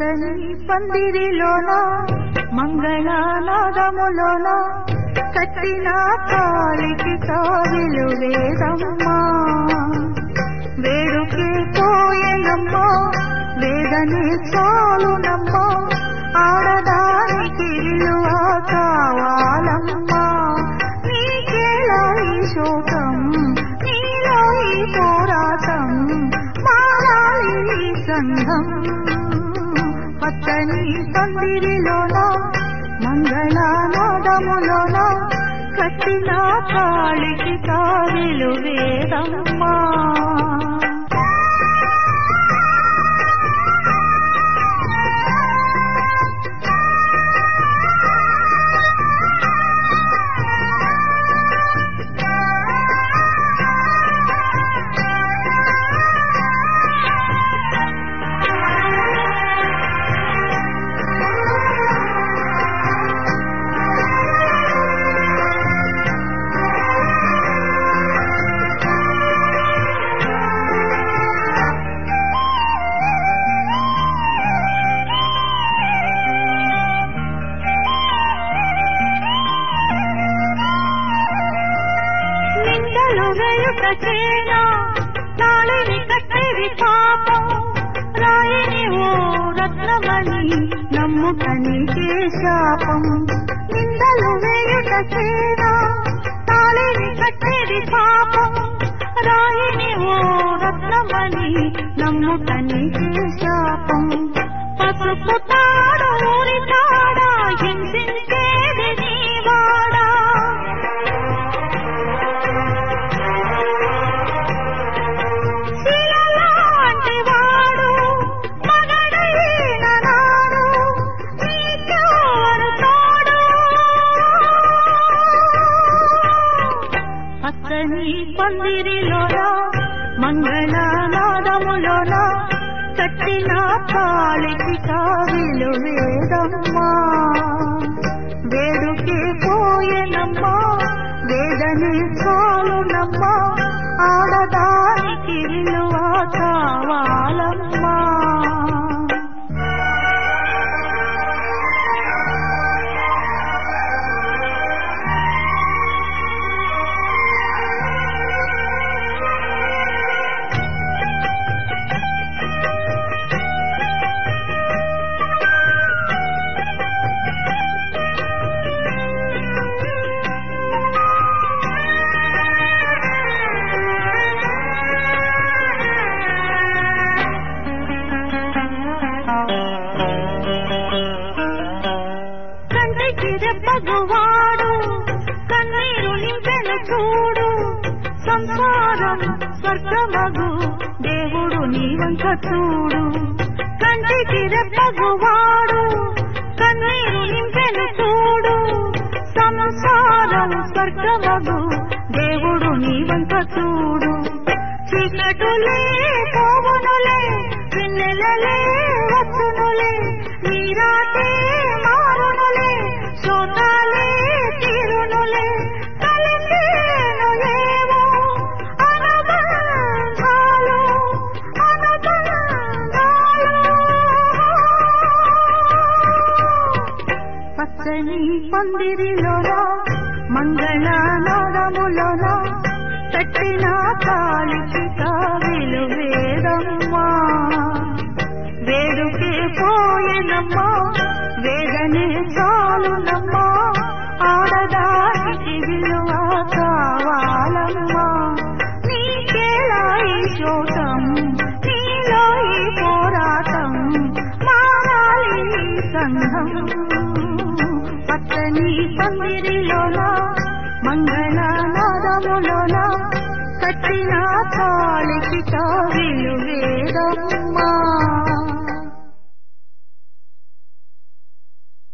పచ్చని పందిరిలోన మంగళనాదములోన కట్టిన కాలికి కావిలు వేదమ్మా వేడుకే పోయేనమ్మా వేదనే చాలునమ్మా ఆడదానికి విలువ కావాలమ్మా నీకేలా ఈ శోకం నీలో ఈ పోరాటం మారాలి ఈ సంఘం పచ్చని పందిరిలోన మంగళనాదములోన కట్టిన కాళికి కావిలు వేదమ్మా నిందలు వేయుట చేనా నాళిని కట్టేది పాపం రాయిని ఓ రత్నమణి నమ్ముట నీకే శాపం నిందలు వేయుట చేనా నాళిని కట్టేది పాపం రాయిని ఓ రత్నమణి నమ్ముట నీకే శాపం పసుపు తాడు ఊరి తాడా హింసించేది నీ వాడా శిలలాంటి వాడు మగడైన నాడు నీకెవరు తోడు పచ్చని పందిరిలోన మంగళనాదములోన కట్టిన కాళికి కావిలు వేదమ్మా వేడుకే పోయేనమ్మా వేదనే చాలునమ్మా ఆడదానికి విలువ కావాలమ్మా కంటికి రెప్పగువాడు కన్నీరు నింపెను చూడు సంసారం స్వర్గమగు దేవుడు నీ వంక చూడు కంటికి రెప్పగువాడు కన్నీరు నింపెను చూడు సంసారం స్వర్గమగు దేవుడు నీ వంక చూడు చీకటులే పోవునులే పిన్నెలలే వచ్చునులే నీరాటే మారునులే శోతాలే తీరునులే కలిసేనులేవో అనుబంధాలు అనుబంధాలు పచ్చని పందిరిలోన మంగళనాదములోన కట్టిన కాలికి కావిలు వేదమ్మా వేడుకే పోయేనమ్మా వేదనే చాలునమ్మా ఆడదానికి విలువ కావాలమ్మా నీకేలా ఈ శోకం నీలో ఈ పోరాటం మారాలి ఈ సంఘం పచ్చని పందిరిలోన మంగళనాదములోన కట్టిన కాలికి కావిలు వేదం